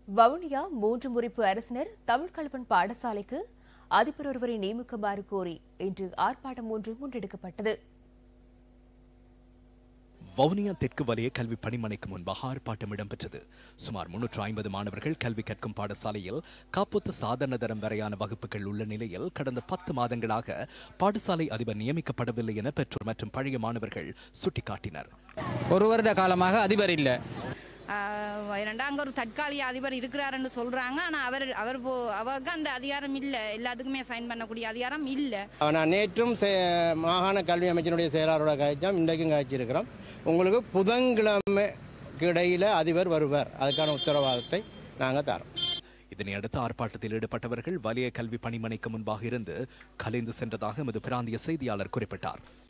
வவுனியா மூன்று முறிப்பு அரசினர் தமிழ் கல்வன் பாடசாலைக்கு அதிபர் ஒருவரை நியமிக்குமாறு கோரி இன்று ஆர்ப்பாட்டம் ஒன்று முன்னெடுக்கப்பட்டது வவுனியா தெற்கு வலய கல்வி பணிமனைக்கு முன்பாக ஆர்ப்பாட்டம் இடம்பெற்றது சுமார் முன்னூற்று ஐம்பது மாணவர்கள் கல்வி கற்கும் பாடசாலையில் காப்புத்த சாதாரண தரம் வரையான வகுப்புகள் உள்ள நிலையில் கடந்த பத்து மாதங்களாக பாடசாலை அதிபர் நியமிக்கப்படவில்லை என பெற்றோர் மற்றும் பழைய மாணவர்கள் சுட்டிக்காட்டினர் ஒரு வருட காலமாக அதிபர் இல்லை இரண்டா அங்கே ஒரு தற்காலிக அதிபர் இருக்கிறாருன்னு சொல்றாங்க ஆனால் அவர் அவர் போ அவருக்கு அந்த அதிகாரம் இல்லை எல்லாத்துக்குமே சைன் பண்ணக்கூடிய அதிகாரம் இல்லை நான் நேற்றும் செ- மாகாண கல்வி அமைச்சனுடைய செயலாளரோட கழிச்சோம் இன்றைக்கும் கழிச்சிருக்கிறோம் உங்களுக்கு புதன்கிழமைக்கு இடையில அதிபர் வருவார் அதுக்கான உத்தரவாதத்தை நாங்கள் தரோம் இதனையடுத்து ஆர்ப்பாட்டத்தில் ஈடுபட்டவர்கள் வலய கல்வி பணிமனைக்கு முன்பாக இருந்து கலைந்து சென்றதாக எமது பிராந்திய செய்தியாளர் குறிப்பிட்டார்